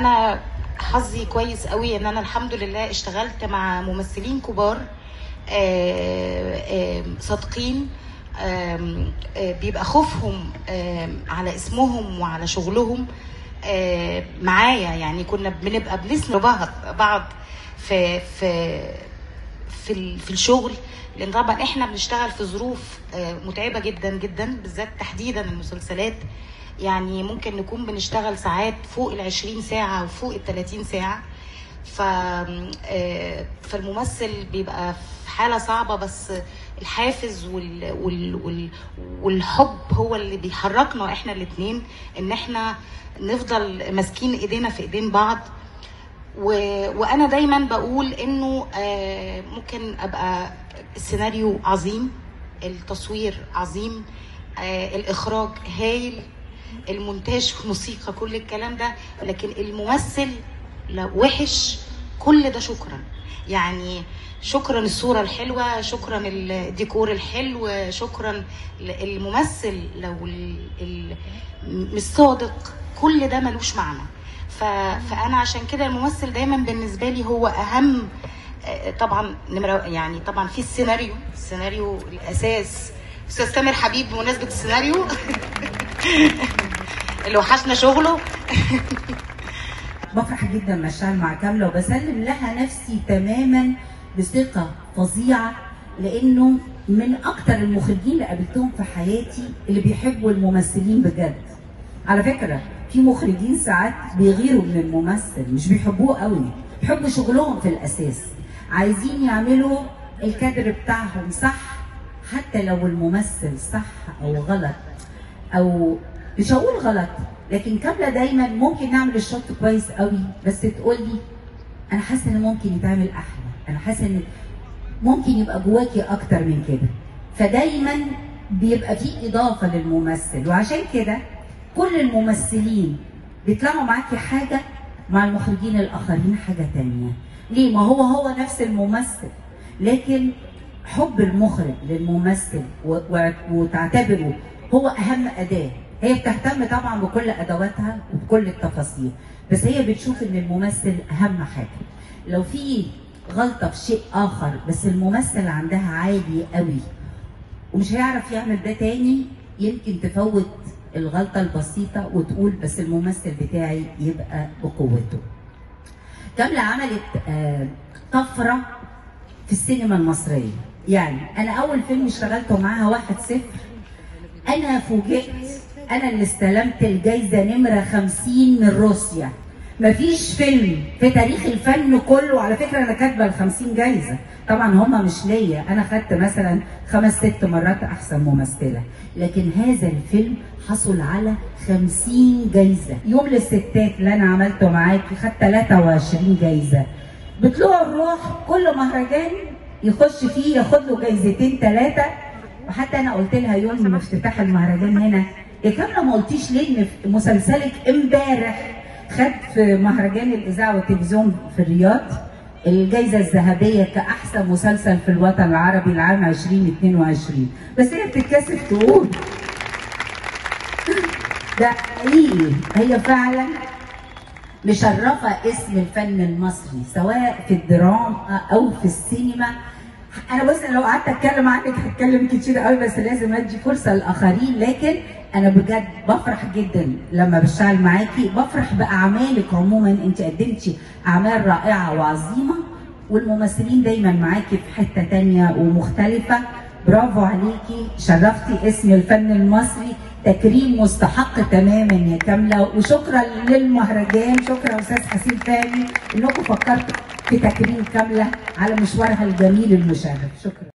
انا حظي كويس قوي ان انا الحمد لله اشتغلت مع ممثلين كبار آه، آه، صادقين آم، آه، بيبقى خوفهم آم، على اسمهم وعلى شغلهم آه، معايا يعني كنا بنبقى بنسند بعض بعض في في في ال- في الشغل لان طبعا احنا بنشتغل في ظروف آه، متعبه جدا جدا بالذات تحديدا المسلسلات يعني ممكن نكون بنشتغل ساعات فوق ال 20 ساعه وفوق ال 30 ساعه ف آه، فالممثل بيبقى في حاله صعبه بس الحافز وال... وال... وال... والحب هو اللي بيحركنا احنا الاثنين ان احنا نفضل ماسكين ايدينا في ايدين بعض و... وانا دايما بقول انه آه، ممكن ابقى السيناريو عظيم التصوير عظيم آه، الاخراج هايل المونتاج والموسيقى كل الكلام ده لكن الممثل لو وحش كل ده شكرا يعني شكرا الصورة الحلوة شكرا الديكور الحلو شكرا الممثل لو ال- ال- مش صادق كل ده ملوش معنى ف... فانا عشان كده الممثل دايما بالنسبه لي هو اهم آه، طبعا نمره يعني طبعا في السيناريو السيناريو الاساس استاذ تامر حبيب بمناسبه السيناريو اللي وحشنا شغله بفرح جدا لما اشتغل مع كامله وبسلم لها نفسي تماما بثقه فظيعه لانه من اكتر المخرجين اللي قابلتهم في حياتي اللي بيحبوا الممثلين بجد على فكره في مخرجين ساعات بيغيروا من الممثل مش بيحبوه قوي بيحبوا شغلهم في الاساس عايزين يعملوا الكادر بتاعهم صح حتى لو الممثل صح او غلط او مش هقول غلط لكن كامله دايما ممكن نعمل الشوت كويس قوي بس تقول لي انا حاسه ان ممكن يتعمل احلى انا حاسه ان ممكن يبقى جواكي اكتر من كده فدايما بيبقى في اضافه للممثل وعشان كده كل الممثلين بيطلعوا معاكي حاجه مع المخرجين الاخرين حاجه تانية ليه ما هو هو نفس الممثل لكن حب المخرج للممثل و- و- وتعتبره هو اهم اداه هي بتهتم طبعا بكل ادواتها وبكل التفاصيل بس هي بتشوف ان الممثل اهم حاجه لو في غلطه في شيء اخر بس الممثل عندها عالي قوي ومش هيعرف يعمل ده تاني يمكن تفوت الغلطه البسيطه وتقول بس الممثل بتاعي يبقى بقوته كاملة عملت آه، طفرة في السينما المصرية يعني أنا أول فيلم اشتغلته معاها واحد صفر أنا فوجئت أنا اللي استلمت الجايزة نمرة 50 من روسيا مفيش فيلم في تاريخ الفن كله على فكرة أنا كاتبة ال 50 جايزة طبعا هما مش ليا أنا خدت مثلا خمس ست مرات أحسن ممثلة لكن هذا الفيلم حصل على 50 جايزة يوم للستات اللي أنا عملته معاكي خدت 23 جايزة بطلوع الروح كل مهرجان يخش فيه ياخد له جايزتين ثلاثة وحتى انا قلت لها يوم افتتاح المهرجان هنا يا كامله ما قلتيش ليه ان في مسلسلك امبارح خد في مهرجان الاذاعه والتلفزيون في الرياض الجائزه الذهبيه كاحسن مسلسل في الوطن العربي العام 2022 بس هي بتتكسف تقول ده حقيقي هي فعلا مشرفه اسم الفن المصري سواء في الدراما او في السينما انا بص لو قعدت اتكلم عنك هتكلم كتير قوي بس لازم ادي فرصه للاخرين لكن انا بجد بفرح جدا لما بشتغل معاكي بفرح باعمالك عموما انت قدمتي اعمال رائعه وعظيمه والممثلين دايما معاكي في حته تانية ومختلفه برافو عليكي شرفتي اسم الفن المصري تكريم مستحق تماما يا كامله وشكرا للمهرجان شكرا استاذ حسين فهمي انكم فكرتوا في تكريم كامله على مشوارها الجميل المشرف شكرا